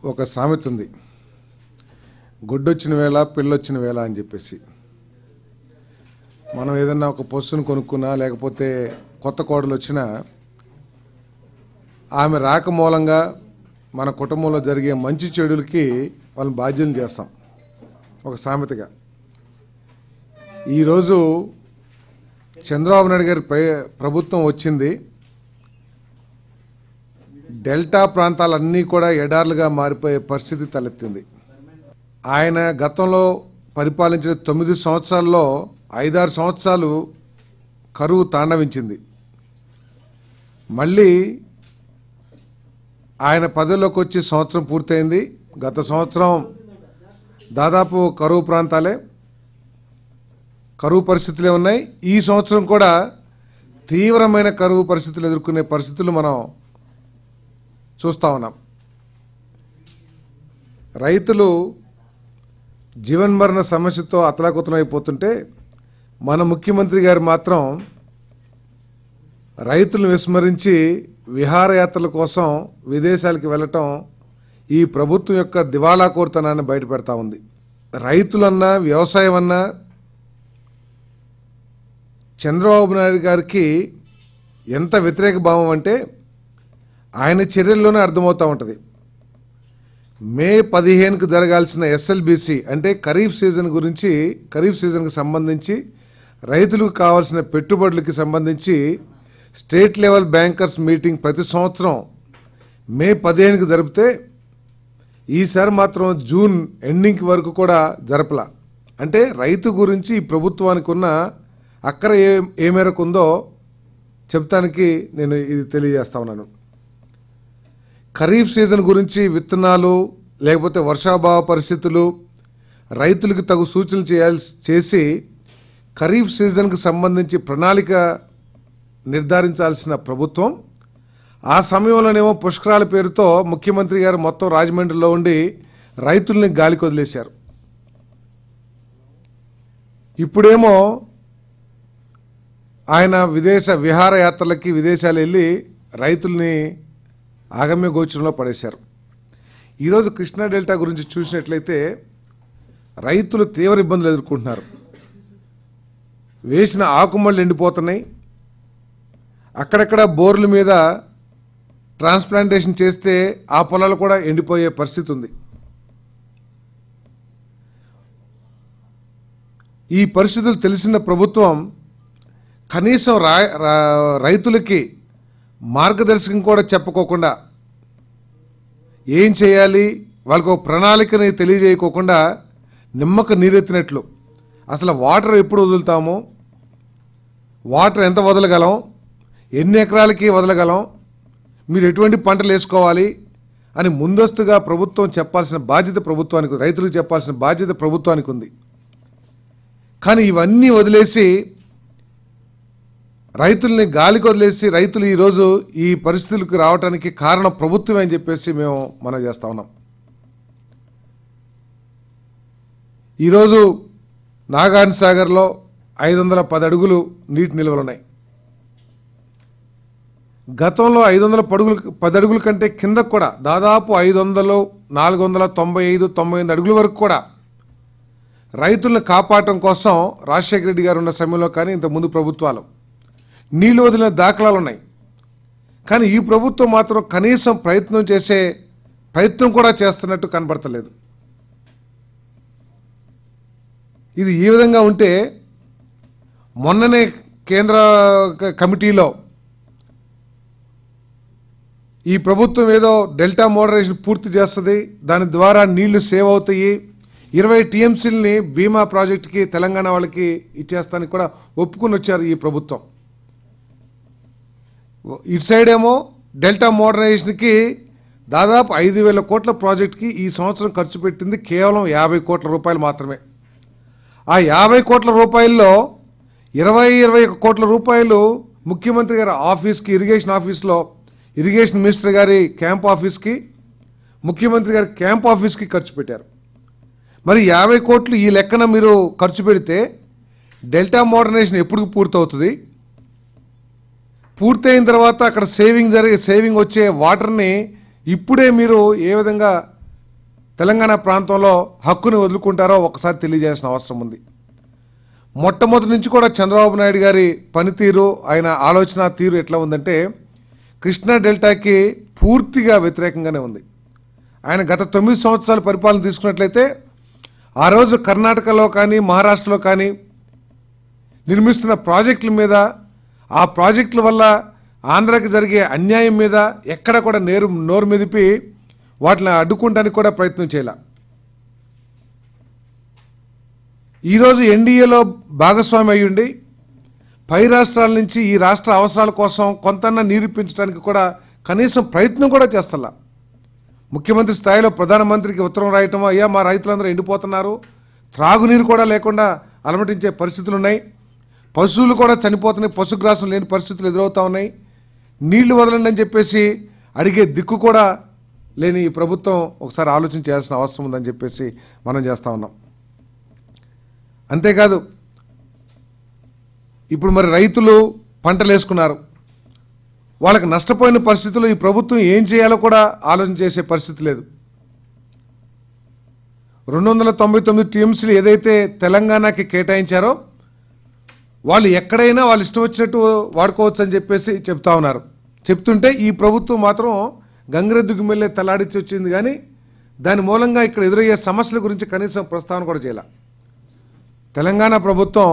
ఒక సామెత ఉంది గుడ్డొచ్చిన వేళ పిల్లొచ్చిన వేళ అని చెప్పేసి మనం ఏదన్నా ఒక పొస్సును కొనుక్కున్నా లేకపోతే కొత్త కోడలు వచ్చినా ఆమె రాక మూలంగా మన కుటుంబంలో జరిగే మంచి చెడులకి వాళ్ళని బాధ్యులు చేస్తాం ఒక సామెతగా ఈరోజు చంద్రబాబు నాయుడు గారి పై- ప్రభుత్వం వచ్చింది డెల్టా ప్రాంతాలన్నీ కూడా ఎడార్లుగా మారిపోయే పరిస్థితి తలెత్తింది ఆయన గతంలో పరిపాలించిన తొమ్మిది సంవత్సరాల్లో ఐదారు సంవత్సరాలు కరువు తాండవించింది మళ్ళీ ఆయన పదవిలోకి వచ్చి సంవత్సరం పూర్తయింది గత సంవత్సరం దాదాపు కరువు ప్రాంతాలే కరువు పరిస్థితులే ఉన్నాయి ఈ సంవత్సరం కూడా తీవ్రమైన కరువు పరిస్థితులు ఎదుర్కొనే పరిస్థితులు మనం చూస్తా ఉన్నాం రైతులు జీవన్మరణ సమస్యతో అతలాకుతలమైపోతుంటే మన ముఖ్యమంత్రి గారు మాత్రం రైతులను విస్మరించి విహారయాత్రల కోసం విదేశాలకు వెళ్ళటం ఈ ప్రభుత్వం యొక్క దివాళా కోరుతనాన్ని బయటపెడతా ఉంది రైతులన్నా వ్యవసాయం అన్నా చంద్రబాబు నాయుడు గారికి ఎంత వ్యతిరేక భావం అంటే ఆయన చర్యల్లోనే అర్థమవుతా ఉంటుంది మే పదిహేనుకు జరగాల్సిన ఎస్ఎల్బిసి అంటే ఖరీఫ్ సీజన్ గురించి ఖరీఫ్ సీజన్కి సంబంధించి రైతులకు కావాల్సిన పెట్టుబడులకి సంబంధించి స్టేట్ లెవెల్ బ్యాంకర్స్ మీటింగ్ ప్రతి సంవత్సరం మే పదిహేనుకి జరిపితే ఈసారి మాత్రం జూన్ ఎండింగ్ వరకు కూడా జరపలా అంటే రైతు గురించి ఈ ప్రభుత్వానికి ఉన్న అక్కర ఏ ఏ మేరకు ఉందో చెప్తానికి నేను ఇది తెలియజేస్తా ఉన్నాను ఖరీఫ్ సీజన్ గురించి విత్తనాలు లేకపోతే వర్షాభావ పరిస్థితులు రైతులకు తగు సూచనలు చేయాల్సి చేసి ఖరీఫ్ సీజన్కి సంబంధించి ప్రణాళిక నిర్ధారించాల్సిన ప్రభుత్వం ఆ సమయంలోనేమో పుష్కరాల పేరుతో ముఖ్యమంత్రి గారు మొత్తం రాజమండ్రిలో ఉండి రైతుల్ని గాలికి వదిలేశారు ఇప్పుడేమో ఆయన విదేశ విహారయాత్రలకి విదేశాలు వెళ్ళి రైతుల్ని ఆగమ్య గోచరంలో పడేశారు ఈరోజు కృష్ణా డెల్టా గురించి చూసినట్లయితే రైతులు తీవ్ర ఇబ్బందులు ఎదుర్కొంటున్నారు వేసిన ఆకుమళ్ళు ఎండిపోతున్నాయి అక్కడక్కడ బోర్ల మీద ట్రాన్స్ప్లాంటేషన్ చేస్తే ఆ పొలాలు కూడా ఎండిపోయే పరిస్థితి ఉంది ఈ పరిస్థితులు తెలిసిన ప్రభుత్వం కనీసం రా- రా- రైతులకి మార్గదర్శకం కూడా చెప్పుకోకుండా ఏం చేయాలి వాళ్ళకు ఒక ప్రణాళికని తెలియజేయకోకుండా నిమ్మక నీరెత్తినట్లు అసలు వాటర్ ఎప్పుడు వదులుతాము వాటర్ ఎంత వదలగలం ఎన్ని ఎకరాలకి వదలగలం మీరు ఎటువంటి పంటలు వేసుకోవాలి అని ముందస్తుగా ప్రభుత్వం చెప్పాల్సిన బాధ్యత ప్రభుత్వానికి ఉంది. రైతులకు చెప్పాల్సిన బాధ్యత ప్రభుత్వానికి ఉంది కానీ ఇవన్నీ వదిలేసి రైతుల్ని గాలికి వదిలేసి రైతులు ఈరోజు ఈ పరిస్థితులకు రావడానికి కారణం ప్రభుత్వమే అని చెప్పేసి మేము మనం చేస్తా ఉన్నాం ఈరోజు నాగార్జున సాగర్లో ఐదు వందల పది అడుగులు నీటి నిల్వలున్నాయి గతంలో ఐదు వందల పడుగులు పది అడుగుల కంటే కింద కూడా దాదాపు ఐదు వందలు నాలుగు వందల తొంభై ఐదు తొంభై ఎనిమిది అడుగుల వరకు కూడా రైతులను కాపాడటం కోసం రాజశేఖర రెడ్డి గారు ఉన్న సమయంలో కానీ ఇంత ముందు ప్రభుత్వాలు నీళ్లు వదిలిన దాఖలాలు ఉన్నాయి కానీ ఈ ప్రభుత్వం మాత్రం కనీసం ప్రయత్నం చేసే ప్రయత్నం కూడా చేస్తున్నట్టు కనబడతలేదు ఇది ఈ విధంగా ఉంటే మొన్ననే కేంద్ర క- కమిటీలో ఈ ప్రభుత్వం ఏదో డెల్టా మోడరేషన్ పూర్తి చేస్తుంది దాని ద్వారా నీళ్లు సేవ్ అవుతాయి ఇరవై టీఎంసీలని బీమా ప్రాజెక్టుకి తెలంగాణ వాళ్ళకి ఇచ్చేస్తానికి కూడా ఒప్పుకుని వచ్చారు ఈ ప్రభుత్వం ఇటు సైడ్ ఏమో డెల్టా మోడర్నైజేషన్కి దాదాపు ఐదు వేల కోట్ల ప్రాజెక్టుకి ఈ సంవత్సరం ఖర్చు పెట్టింది కేవలం యాభై కోట్ల రూపాయలు మాత్రమే ఆ యాభై కోట్ల రూపాయల్లో ఇరవై ఇరవై ఒక కోట్ల రూపాయలు ముఖ్యమంత్రి గారి ఆఫీస్కి ఇరిగేషన్ ఆఫీస్లో ఇరిగేషన్ మినిస్టర్ గారి క్యాంప్ ఆఫీస్కి ముఖ్యమంత్రి గారి క్యాంప్ ఆఫీస్కి ఖర్చు పెట్టారు మరి యాభై కోట్లు ఈ లెక్కన మీరు ఖర్చు పెడితే డెల్టా మోడర్నైజేషన్ ఎప్పుడు పూర్తవుతుంది పూర్తయిన తర్వాత అక్కడ సేవింగ్ జరిగే సేవింగ్ వచ్చే వాటర్ని ఇప్పుడే మీరు ఏ విధంగా తెలంగాణ ప్రాంతంలో హక్కుని వదులుకుంటారో ఒకసారి తెలియజేయాల్సిన అవసరం ఉంది మొట్టమొదటి నుంచి కూడా చంద్రబాబు నాయుడు గారి పనితీరు ఆయన ఆలోచన తీరు ఎట్లా ఉందంటే కృష్ణా డెల్టాకి పూర్తిగా వ్యతిరేకంగానే ఉంది ఆయన గత తొమ్మిది సంవత్సరాల పరిపాలన తీసుకున్నట్లయితే ఆ రోజు కర్ణాటకలో కానీ మహారాష్ట్రలో కానీ నిర్మిస్తున్న ప్రాజెక్టుల మీద ఆ ప్రాజెక్టుల వల్ల ఆంధ్రాకి జరిగే అన్యాయం మీద ఎక్కడ కూడా నేరు నోరు మెదిపి వాటిని అడ్డుకుంటానికి కూడా ప్రయత్నం చేయాల ఈరోజు ఎన్డీఏలో భాగస్వామి అయ్యుండి పై రాష్ట్రాల నుంచి ఈ రాష్ట్ర అవసరాల కోసం కొంతన్నా నిరూపించడానికి కూడా కనీసం ప్రయత్నం కూడా చేస్తలా ముఖ్యమంత్రి స్థాయిలో ప్రధానమంత్రికి ఉత్తరం రాయటం అయ్యా మా రైతులందరూ ఎండిపోతున్నారు త్రాగునీరు కూడా లేకుండా అలమటించే పరిస్థితులు ఉన్నాయి పశువులు కూడా చనిపోతున్నాయి పశుగ్రాసం లేని పరిస్థితులు ఎదురవుతా ఉన్నాయి నీళ్లు వదలండి అని చెప్పేసి అడిగే దిక్కు కూడా లేని ఈ ప్రభుత్వం ఒకసారి ఆలోచన చేయాల్సిన అవసరం ఉందని చెప్పేసి మనం చేస్తా ఉన్నాం అంతేకాదు ఇప్పుడు మరి రైతులు పంటలు వేసుకున్నారు వాళ్ళకి నష్టపోయిన పరిస్థితుల్లో ఈ ప్రభుత్వం ఏం చేయాలో కూడా ఆలోచన చేసే పరిస్థితి లేదు రెండు వందల తొంభై తొమ్మిది టీఎంసీలు ఏదైతే తెలంగాణకి కేటాయించారో వాళ్ళు ఎక్కడైనా వాళ్ళు ఇష్టం వచ్చినట్టు వాడుకోవచ్చు అని చెప్పేసి చెప్తా ఉన్నారు చెప్తుంటే ఈ ప్రభుత్వం మాత్రం గంగిరెద్దుకు మెల్లే తలాడిచ్చి వచ్చింది కానీ దాని మూలంగా ఇక్కడ ఎదురయ్యే సమస్యల గురించి కనీసం ప్రస్తావన కూడా చేయాల తెలంగాణ ప్రభుత్వం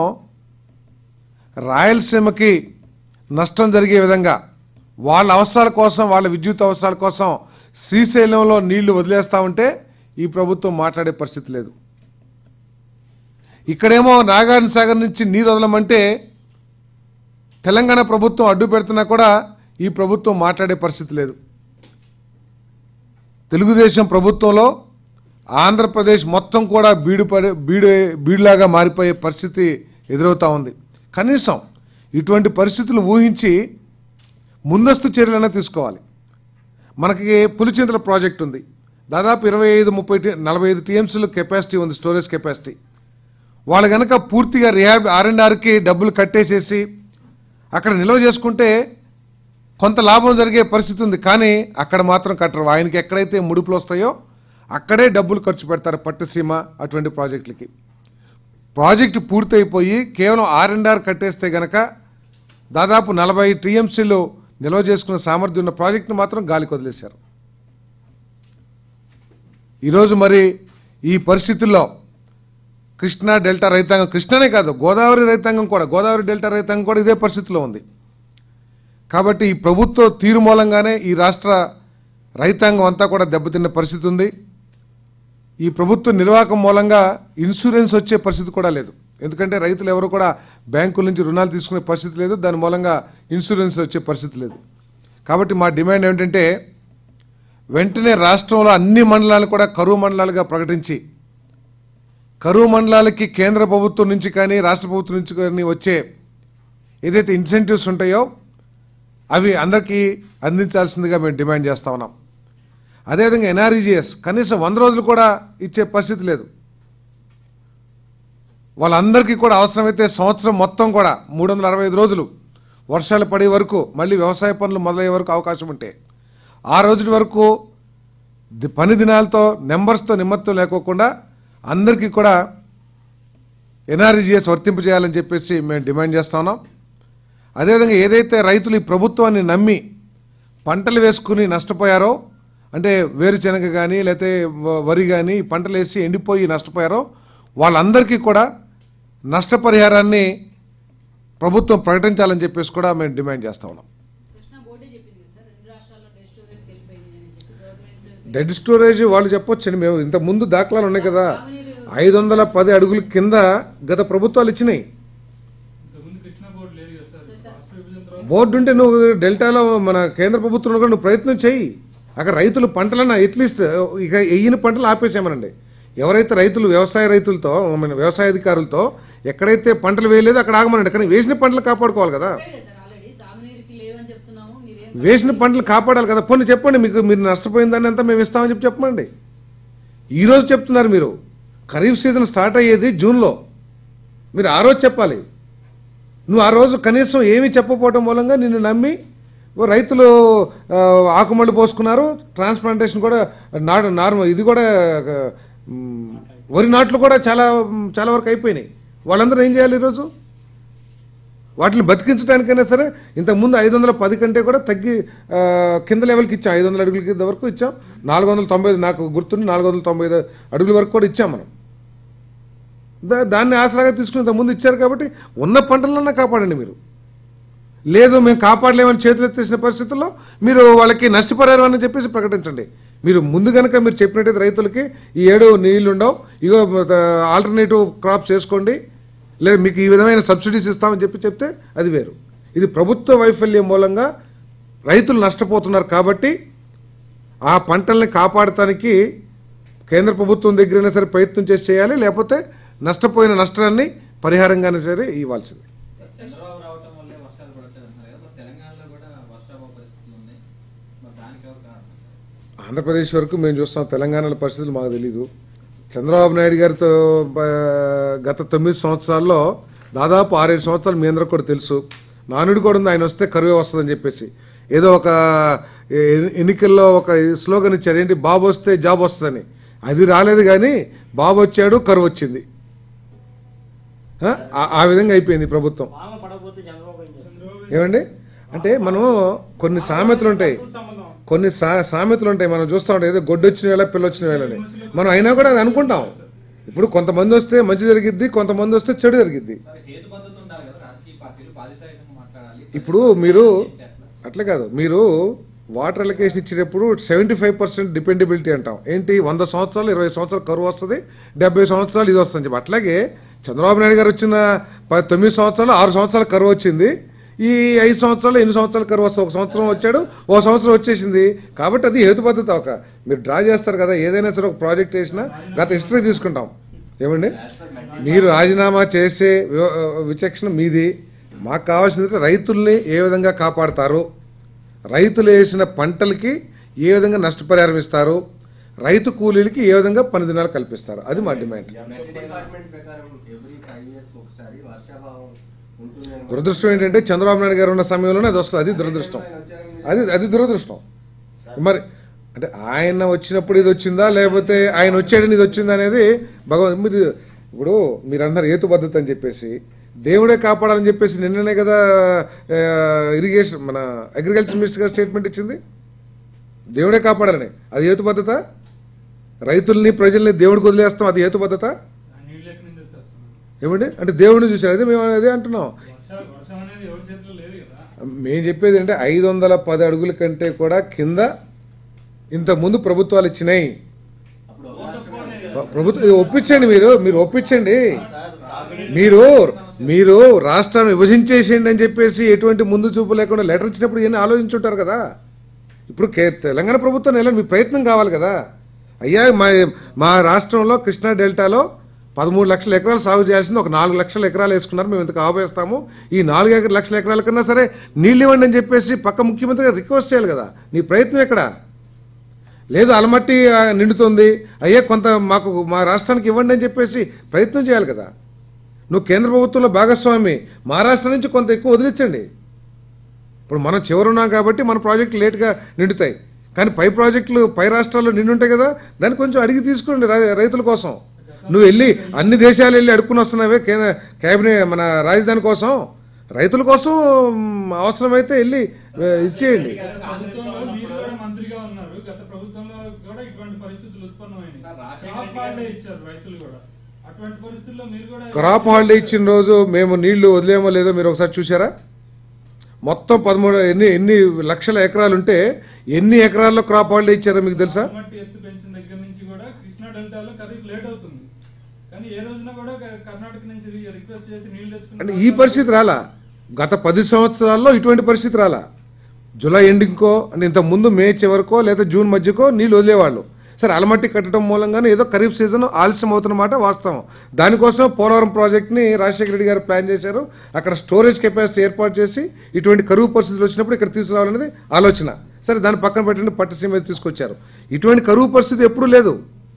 రాయలసీమకి నష్టం జరిగే విధంగా వాళ్ళ అవసరాల కోసం వాళ్ళ విద్యుత్ అవసరాల కోసం శ్రీశైలంలో నీళ్లు వదిలేస్తా ఉంటే ఈ ప్రభుత్వం మాట్లాడే పరిస్థితి లేదు ఇక్కడేమో నాగార్జున సాగర్ నుంచి నీరు వదలమంటే తెలంగాణ ప్రభుత్వం అడ్డు పెడుతున్నా కూడా ఈ ప్రభుత్వం మాట్లాడే పరిస్థితి లేదు తెలుగుదేశం ప్రభుత్వంలో ఆంధ్రప్రదేశ్ మొత్తం కూడా బీడు పడి బీడు బీడులాగా మారిపోయే పరిస్థితి ఎదురవుతా ఉంది కనీసం ఇటువంటి పరిస్థితులు ఊహించి ముందస్తు చర్యలైనా తీసుకోవాలి మనకి పులిచింతల ప్రాజెక్ట్ ఉంది దాదాపు ఇరవై ఐదు ముప్పై టీ- నలభై ఐదు టీఎంసీలు కెపాసిటీ ఉంది స్టోరేజ్ కెపాసిటీ వాళ్ళు గనక పూర్తిగా రిహాబ్ ఆర్ అండ్ ఆర్కి డబ్బులు కట్టేసేసి అక్కడ నిల్వ చేసుకుంటే కొంత లాభం జరిగే పరిస్థితి ఉంది కానీ అక్కడ మాత్రం కట్టరు ఆయనకి ఎక్కడైతే ముడుపులు వస్తాయో అక్కడే డబ్బులు ఖర్చు పెడతారు పట్టుసీమ అటువంటి ప్రాజెక్టులకి ప్రాజెక్టు పూర్తయిపోయి కేవలం ఆర్ అండ్ ఆర్ కట్టేస్తే గనక దాదాపు నలభై టీఎంసీలు నిల్వ చేసుకున్న సామర్థ్యం ఉన్న ప్రాజెక్టును మాత్రం గాలికి వదిలేశారు ఈరోజు మరి ఈ పరిస్థితుల్లో కృష్ణా డెల్టా రైతాంగం కృష్ణనే కాదు గోదావరి రైతాంగం కూడా గోదావరి డెల్టా రైతాంగం కూడా ఇదే పరిస్థితిలో ఉంది కాబట్టి ఈ ప్రభుత్వ తీరు మూలంగానే ఈ రాష్ట్ర రైతాంగం అంతా కూడా దెబ్బతిన్న పరిస్థితి ఉంది ఈ ప్రభుత్వ నిర్వాహకం మూలంగా ఇన్సూరెన్స్ వచ్చే పరిస్థితి కూడా లేదు ఎందుకంటే రైతులు ఎవరు కూడా బ్యాంకుల నుంచి రుణాలు తీసుకునే పరిస్థితి లేదు దాని మూలంగా ఇన్సూరెన్స్ వచ్చే పరిస్థితి లేదు కాబట్టి మా డిమాండ్ ఏమిటంటే వెంటనే రాష్ట్రంలో అన్ని మండలాలు కూడా కరువు మండలాలుగా ప్రకటించి కరువు మండలాలకి కేంద్ర ప్రభుత్వం నుంచి కానీ రాష్ట్ర ప్రభుత్వం నుంచి కానీ వచ్చే ఏదైతే ఇన్సెంటివ్స్ ఉంటాయో అవి అందరికీ అందించాల్సిందిగా మేము డిమాండ్ చేస్తా ఉన్నాం అదేవిధంగా ఎన్ఆర్ఈజిఎస్ కనీసం వంద రోజులు కూడా ఇచ్చే పరిస్థితి లేదు వాళ్ళందరికీ కూడా అవసరమైతే సంవత్సరం మొత్తం కూడా మూడు వందల అరవై ఐదు రోజులు వర్షాలు పడే వరకు మళ్ళీ వ్యవసాయ పనులు మొదలయ్యే వరకు అవకాశం ఉంటే ఆ రోజుల వరకు ది- పని దినాలతో నెంబర్స్తో నిమ్మత్వం లేకోకుండా అందరికీ కూడా ఎన్ఆర్ఈజిఎస్ వర్తింపు చేయాలని చెప్పేసి మేము డిమాండ్ చేస్తా ఉన్నాం అదేవిధంగా ఏదైతే రైతులు ఈ ప్రభుత్వాన్ని నమ్మి పంటలు వేసుకుని నష్టపోయారో అంటే వేరుశెనగ కానీ లేకపోతే వ- వరి కానీ పంటలు వేసి ఎండిపోయి నష్టపోయారో వాళ్ళందరికీ కూడా నష్టపరిహారాన్ని ప్రభుత్వం ప్రకటించాలని చెప్పేసి కూడా మేము డిమాండ్ చేస్తా ఉన్నాం కృష్ణ బోర్డే చెప్పింది కదా సార్ రెండు రాష్ట్రాల్లో డెడ్ స్టోరేజ్ వెళ్ళిపోయింది అని చెప్పి గవర్నమెంట్ డెడ్ స్టోరేజ్ వాళ్ళు చెప్పొచ్చండి మేము ఇంత ముందు దాఖలాలు ఉన్నాయి కదా తాగునీరు ఐదు వందల పది అడుగుల కింద గత ప్రభుత్వాలు ఇచ్చినాయి ఇంతకుముందు కృష్ణా బోర్డు లేదు కదా సార్ రాష్ట్ర విభజన తర్వాత బోర్డు ఉంటే నువ్వు డెల్టాలో మన కేంద్ర ప్రభుత్వంలో కూడా నువ్వు ప్రయత్నం చేయి అక్కడ రైతులు పంటలన్న అట్లీస్ట్ ఇక ఎయ్యిన పంటలు ఆపేసామనండి ఎవరైతే రైతులు వ్యవసాయ రైతులతో మన వ్యవసాయ అధికారులతో ఎక్కడైతే పంటలు వేయలేదో అక్కడ ఆగమనండి కానీ వేసిన పంటలు కాపాడుకోవాలి కదా చెప్పాడు కదా సార్ ఆల్రెడీ సాగునీరుకి లేవని చెప్తున్నాము మీరేం వేసిన పంటలు కాపాడాలి కదా పోనీ చెప్పండి మీకు మీరు నష్టపోయిన దాన్ని అంతా మేము ఇస్తామని చెప్పి చెప్పండి ఈ రోజు చెప్తున్నారు మీరు ఖరీఫ్ సీజన్ స్టార్ట్ అయ్యేది జూన్లో మీరు ఆ రోజు చెప్పాలి నువ్వు ఆ రోజు కనీసం ఏమీ చెప్పకపోవడం మూలంగా నిన్ను నమ్మి ఓ రైతులు ఆ, ఆకుమళ్ళు పోసుకున్నారు ట్రాన్స్ప్లాంటేషన్ కూడా నాడు నార్మల్ ఇది కూడా ఆ, మ్, వరి నాట్లు కూడా చాలా చాలా వరకు అయిపోయినాయి వాళ్ళందరూ ఏం చేయాలి ఈరోజు వాటిని బతికించడానికైనా సరే ఇంతకుముందు ఐదు వందల పది కంటే కూడా తగ్గి ఆ, కింద లెవెల్కి ఇచ్చాం ఐదు వందల అడుగుల కింద వరకు ఇచ్చాం నాలుగు వందల తొంభై నాకు గుర్తుండి నాలుగు వందల తొంభై ఐదు అడుగుల వరకు కూడా ఇచ్చాం మనం దా- దాన్ని ఆసరాగా తీసుకుని ఇంతకుముందు ఇచ్చారు కాబట్టి ఉన్న పంటలన్నా కాపాడండి మీరు లేదు మేము కాపాడలేమని చేతులు ఎత్తేసిన పరిస్థితుల్లో మీరు వాళ్ళకి నష్టపరిహారం అని చెప్పేసి ప్రకటించండి మీరు ముందు కనుక మీరు చెప్పినట్టయితే రైతులకి ఈ ఏడు నీళ్లు ఉండవు ఇగో ఆల్టర్నేటివ్ క్రాప్స్ వేసుకోండి లేదు మీకు ఈ విధమైన సబ్సిడీస్ ఇస్తామని చెప్పి చెప్తే అది వేరు ఇది ప్రభుత్వ వైఫల్యం మూలంగా రైతులు నష్టపోతున్నారు కాబట్టి ఆ పంటల్ని కాపాడటానికి కేంద్ర ప్రభుత్వం దగ్గరైనా సరే ప్రయత్నం చేసి చేయాలి లేకపోతే నష్టపోయిన నష్టాన్ని పరిహారంగానే సరే ఇవ్వాల్సింది చంద్రబాబు రావటం వల్లే వర్షాలు పడతాయి అంటున్నారు కదా మరి తెలంగాణలో కూడా వర్షాభావ పరిస్థితులు ఉన్నాయి మరి దానికి ఎవరు కారణం సార్? ఆంధ్రప్రదేశ్ వరకు మేము చూస్తాం తెలంగాణలో పరిస్థితులు మాకు తెలీదు చంద్రబాబు నాయుడు గారితో ఆ, గత తొమ్మిది సంవత్సరాల్లో దాదాపు ఆరేడు సంవత్సరాలు మీ అందరికి కూడా తెలుసు నానుడు కూడా ఉంది ఆయన వస్తే కరువే వస్తుందని చెప్పేసి ఏదో ఒక ఎ- ఎన్నికల్లో ఒక స్లోగన్ ఇచ్చారు ఏంటి బాబు వస్తే జాబ్ వస్తుందని అది రాలేదు కానీ బాబు వచ్చాడు కరువు వచ్చింది ఆ? ఆ- ఆ విధంగా అయిపోయింది ఈ ప్రభుత్వం వాన పడకపోతే చంద్రబాబు ఏం చేస్తారు? చంద్రబాబు ఏమండి అంటే మనం కొన్ని సామెతలు ఉంటాయి సంబంధం కొన్ని సా- సామెతలు ఉంటాయి మనం చూస్తూ ఉంటాం ఏదో గొడ్డొచ్చిన వేళ పిల్లొచ్చిన వేళని మనం అయినా కూడా అది అనుకుంటాం ఇప్పుడు కొంతమంది వస్తే మంచి జరిగిద్ది కొంతమంది వస్తే చెడు జరిగిద్ది సరే హేతు పద్ధతి ఉండాలి కదా రాజకీయ పార్టీలు బాధితాయుతంగా మాట్లాడాలి ఇప్పుడు మీరు అట్లా కాదు మీరు వాటర్ అలొకేషన్ ఇచ్చేటప్పుడు సెవెంటీ ఫైవ్ పర్సెంట్ డిపెండబిలిటీ అంటాం ఏంటి వంద సంవత్సరాలు ఇరవై సంవత్సరాలు కరువు వస్తుంది డెబ్బై సంవత్సరాలు ఇది వస్తుంది చెప్పి అట్లాగే చంద్రబాబు నాయుడు గారు వచ్చిన ప- తొమ్మిది సంవత్సరాలు ఆరు సంవత్సరాలు కరువు వచ్చింది ఈ ఐదు సంవత్సరాలు ఎన్ని సంవత్సరాలు కరువు వస్తుంది ఒక సంవత్సరం వచ్చాడు ఓ సంవత్సరం వచ్చేసింది కాబట్టి అది హేతు పద్ధతి ఒక మీరు డ్రా చేస్తారు కదా ఏదైనా సరే ఒక ప్రాజెక్ట్ వేసినా గత హిస్టరీ తీసుకుంటాం ఏమండి మీరు రాజీనామా చేసే వి- విచక్షణ మీది మాకు కావాల్సింది రైతుల్ని ఏ విధంగా కాపాడతారు రైతులు వేసిన పంటలకి ఏ విధంగా నష్టపరిహారం ఇస్తారు రైతు కూలీలకి ఏ విధంగా పని దినాలు కల్పిస్తారు అది మా డిమాండ్ మెట్ డిపార్ట్మెంట్ ప్రకారం ఎవ్రీ ఫైవ్ ఇయర్స్ ఒకసారి వర్షాభావం ఉంటుంది అని దురదృష్టం ఏంటంటే చంద్రబాబు నాయుడు గారు ఉన్న సమయంలోనే అది వస్తుంది అది దురదృష్టం అది అది దురదృష్టం మరి అంటే ఆయన వచ్చినప్పుడు ఇది వచ్చిందా లేకపోతే ఆయన వచ్చాడని ఇది వచ్చిందా అనేది భగవంత్ మీరు ఇప్పుడు మీరు అన్నారు హేతు పద్ధతి అని చెప్పేసి దేవుడే కాపాడాలని చెప్పేసి నిన్ననే కదా ఇరిగేషన్ మన అగ్రికల్చర్ మినిస్టర్ గారు స్టేట్మెంట్ ఇచ్చింది దేవుడే కాపాడాలని అది హేతు పద్ధత రైతుల్ని ప్రజల్ని దేవుడికి వదిలేస్తాం అది హేతు పద్ధత ఆ నీళ్ళు ఎక్కడి నుంచి వచ్చేస్తున్నాం ఏమండి అంటే దేవుడిని చూశారు అదే మేము అదే అంటున్నాం వర్షం వర్షం అనేది ఎవరి చేతిలో లేదు కదా మేము చెప్పేది అంటే ఐదు వందల పది అడుగుల కంటే కూడా కింద ఇంత ముందు ప్రభుత్వాలు ఇచ్చినాయి అప్పుడు ఒక రాష్ట్రమే ప్రభుత్వం ఇది ఒప్పించండి మీరు మీరు ఒప్పించండి సార్ తాగునీరు మీరు మీరు రాష్ట్రాన్ని విభజించేసేయండి అని చెప్పేసి ఎటువంటి ముందు చూపు లేకుండా లెటర్ ఇచ్చినప్పుడు ఇవన్నీ ఆలోచించుంటారు కదా ఇప్పుడు కే- తెలంగాణ ప్రభుత్వం ఎలా మీ ప్రయత్నం కావాలి కదా అయ్యా మా మా రాష్ట్రంలో కృష్ణా డెల్టాలో పదమూడు లక్షల ఎకరాలు సాగు చేయాల్సింది ఒక నాలుగు లక్షల ఎకరాలు వేసుకున్నారు మేము ఇంత ఆపేస్తాము ఈ నాలుగు ఎకర- లక్షల ఎకరాల కన్నా సరే నీళ్ళు ఇవ్వండి అని చెప్పేసి పక్క ముఖ్యమంత్రి గారు రిక్వెస్ట్ చేయాలి కదా నీ ప్రయత్నం ఎక్కడ లేదు అలమట్టి ఆ, నిండుతుంది అయ్యే కొంత మాకు మా రాష్ట్రానికి ఇవ్వండి అని చెప్పేసి ప్రయత్నం చేయాలి కదా నువ్వు కేంద్ర ప్రభుత్వంలో భాగస్వామి మహారాష్ట్ర నుంచి కొంత ఎక్కువ వదిలించండి ఇప్పుడు మనం చివరున్నాం కాబట్టి మన ప్రాజెక్టులు లేట్గా నిండుతాయి కానీ పై ప్రాజెక్టులు పై రాష్ట్రాల్లో నిండుంటాయి కదా దాన్ని కొంచెం అడిగి తీసుకోండి రై- రైతుల కోసం నువ్వు వెళ్ళి అన్ని దేశాలు వెళ్ళి అడుక్కుని వస్తున్నావే కేంద్ర కేబినెట్ మన రాజధాని కోసం రైతుల కోసం మ్, అవసరమైతే వెళ్ళి ఆ, ఇచ్చేయండి గత ప్రభుత్వంలో మీరు కూడా మంత్రిగా ఉన్నారు గత ప్రభుత్వంలో కూడా ఇటువంటి పరిస్థితులు ఉత్పన్నమైనాయి sir, Rajasekhara crop Reddy holiday గారు- ఇచ్చారు రైతులు కూడా అటువంటి పరిస్థితుల్లో మీరు కూడా క్రాప్ హాలిడే ఇచ్చిన రోజు మేము నీళ్లు వదిలేమో లేదో మీరు ఒకసారి చూసారా మొత్తం పదమూడు ఎన్ని ఎన్ని లక్షల ఎకరాలు ఉంటే ఎన్ని ఎకరాల్లో క్రాప్ హాలిడే ఇచ్చారో మీకు తెలుసా మట్టి ఎత్తు పెంచిన దగ్గర నుంచి కూడా కృష్ణా డెల్టాలో ఖరీఫ్ లేట్ అవుతుంది కానీ ఏ రోజున కూడా క- కర్ణాటక నుంచి రి- రిక్వెస్ట్ చేసి నీళ్లు తెచ్చుకుని అంటే ఈ పరిస్థితి రాలా గత పది సంవత్సరాల్లో ఇటువంటి పరిస్థితి రాలా జూలై ఎండింగ్కో అంటే ఇంత ముందు మే చివరికో లేదా జూన్ మధ్యకో నీళ్ళు వదిలేవాళ్ళు సరే అలమట్టి కట్టడం మూలంగానే ఏదో ఖరీఫ్ సీజన్ ఆలస్యం అవుతున్నమాట వాస్తవం దానికోసం పోలవరం ప్రాజెక్ట్ ని రాజశేఖర రెడ్డి గారు ప్లాన్ చేశారు అక్కడ స్టోరేజ్ కెపాసిటీ ఏర్పాటు చేసి ఇటువంటి కరువు పరిస్థితులు వచ్చినప్పుడు ఇక్కడ తీసుకురావాలనేది ఆలోచన సరే దాన్ని పక్కన పెట్టండి పట్టుసీమ మీద తీసుకొచ్చారు ఇటువంటి కరువు పరిస్థితి ఎప్పుడూ లేదు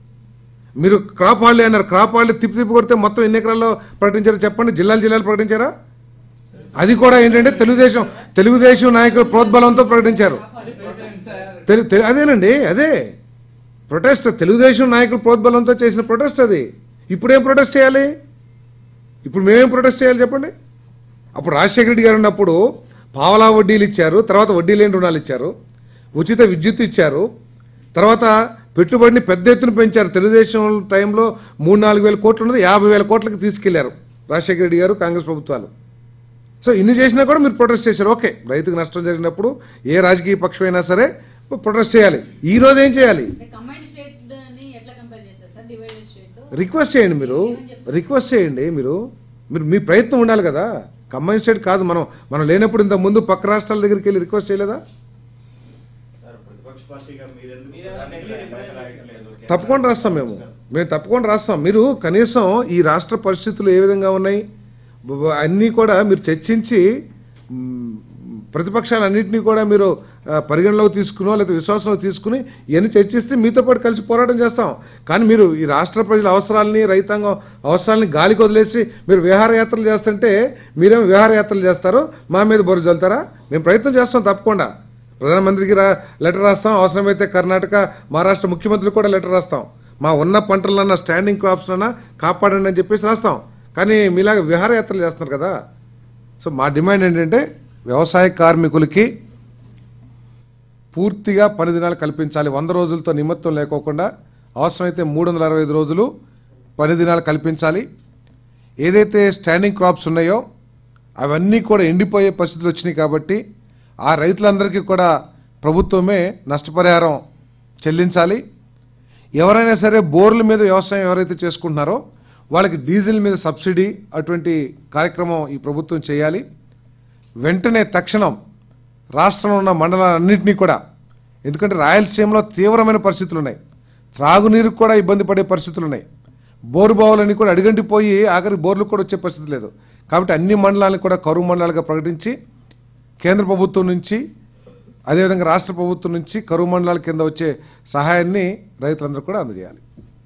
మీరు క్రాప్ హాలిడే అన్నారు క్రాప్ హాలిడే తిప్పి తిప్పి కొడితే మొత్తం ఎన్ని ఎకరాల్లో ప్రకటించారో చెప్పండి జిల్లాలు జిల్లాలు ప్రకటించారా అది కూడా ఏంటంటే తెలుగుదేశం తెలుగుదేశం నాయకులు ప్రోద్బలంతో ప్రకటించారు అది ప్రొటెస్ట్ సార్ తెలు- తెలు- అదేనండి అదే ప్రొటెస్ట్ తెలుగుదేశం నాయకులు ప్రోద్బలంతో చేసిన ప్రొటెస్ట్ అది ఇప్పుడేం ప్రొటెస్ట్ చేయాలి ఇప్పుడు మేమేం ప్రొటెస్ట్ చేయాలి చెప్పండి అప్పుడు రాజశేఖర రెడ్డి గారు ఉన్నప్పుడు పావలా వడ్డీలు ఇచ్చారు తర్వాత వడ్డీ లేని రుణాలు ఇచ్చారు ఉచిత విద్యుత్ ఇచ్చారు తర్వాత పెట్టుబడిని పెద్ద ఎత్తున పెంచారు తెలుగుదేశం టైంలో మూడు నాలుగు వేల కోట్లు ఉన్నది యాభై వేల కోట్లకి తీసుకెళ్లారు రాజశేఖర రెడ్డి గారు కాంగ్రెస్ ప్రభుత్వాలు సో ఇన్ని చేసినా కూడా మీరు ప్రొటెస్ట్ చేశారు ఓకే రైతుకు నష్టం జరిగినప్పుడు ఏ రాజకీయ పక్షం అయినా సరే ప్రొటెస్ట్ చేయాలి ఈ రోజు ఏం చేయాలి అంటే కంబైన్డ్ స్టేట్ ని ఎట్లా కంపేర్ చేస్తారు సార్ డివైడెడ్ స్టేట్ రిక్వెస్ట్ చేయండి మీరు రిక్వెస్ట్ చేయండి మీరు మీరు మీ ప్రయత్నం ఉండాలి కదా కంబైన్ స్టేట్ కాదు మనం మనం లేనప్పుడు ఇంత ముందు పక్క రాష్ట్రాల దగ్గరికి వెళ్ళి రిక్వెస్ట్ చేయలేదా సార్ ప్రతిపక్ష పార్టీగా మీరెందుకు మీరు దాన్ని వెళ్ళి లేఖ రిప్లై రాయట్లేదు? తప్పకుండా రాస్తాం మేము మేము తప్పకుండా రాస్తాం మీరు కనీసం ఈ రాష్ట్ర పరిస్థితులు ఏ విధంగా ఉన్నాయి బ- బ- అన్నీ కూడా మీరు చర్చించి మ్, ప్రతిపక్షాలన్నింటినీ కూడా మీరు ఆ, పరిగణలోకి తీసుకునో లేదా విశ్వాసంలో తీసుకుని ఇవన్నీ చర్చిస్తే మీతో పాటు కలిసి పోరాటం చేస్తాం కానీ మీరు ఈ రాష్ట్ర ప్రజల అవసరాలని రైతాంగం అవసరాలని గాలికి వదిలేసి మీరు విహారయాత్రలు చేస్తుంటే మీరేమో విహారయాత్రలు చేస్తారు మా మీద బొరు చల్లుతారా మేము ప్రయత్నం చేస్తాం తప్పకుండా ప్రధానమంత్రికి రా లెటర్ రాస్తాం అవసరమైతే కర్ణాటక మహారాష్ట్ర ముఖ్యమంత్రులకు కూడా లెటర్ రాస్తాం మా ఉన్న పంటలన్నా స్టాండింగ్ క్రాప్స్ అన్నా కాపాడండి అని చెప్పేసి రాస్తాం కానీ మీలాగా విహారయాత్రలు చేస్తున్నారు కదా సో మా డిమాండ్ ఏంటంటే వ్యవసాయ కార్మికులకి పూర్తిగా పని దినాలు కల్పించాలి వంద రోజులతో నిమిత్తం లేకోకుండా అవసరమైతే మూడు వందల అరవై ఐదు రోజులు పని దినాలు కల్పించాలి ఏదైతే స్టాండింగ్ క్రాప్స్ ఉన్నాయో అవన్నీ కూడా ఎండిపోయే పరిస్థితులు వచ్చినాయి కాబట్టి ఆ రైతులందరికీ కూడా ప్రభుత్వమే నష్టపరిహారం చెల్లించాలి ఎవరైనా సరే బోర్ల మీద వ్యవసాయం ఎవరైతే చేసుకుంటున్నారో వాళ్ళకి డీజిల్ మీద సబ్సిడీ అటువంటి కార్యక్రమం ఈ ప్రభుత్వం చేయాలి వెంటనే తక్షణం రాష్ట్రంలో ఉన్న మండలాలన్నింటినీ కూడా ఎందుకంటే రాయలసీమలో తీవ్రమైన పరిస్థితులు ఉన్నాయి త్రాగునీరుకు కూడా ఇబ్బంది పడే పరిస్థితులు ఉన్నాయి బోరు బావులన్నీ కూడా అడిగంటిపోయి ఆఖరి బోర్లు కూడా వచ్చే పరిస్థితి లేదు కాబట్టి అన్ని మండలాలను కూడా కరువు మండలాలుగా ప్రకటించి కేంద్ర ప్రభుత్వం నుంచి అదేవిధంగా రాష్ట్ర ప్రభుత్వం నుంచి కరువు మండలాల కింద వచ్చే సహాయాన్ని రైతులందరూ కూడా అందజేయాలి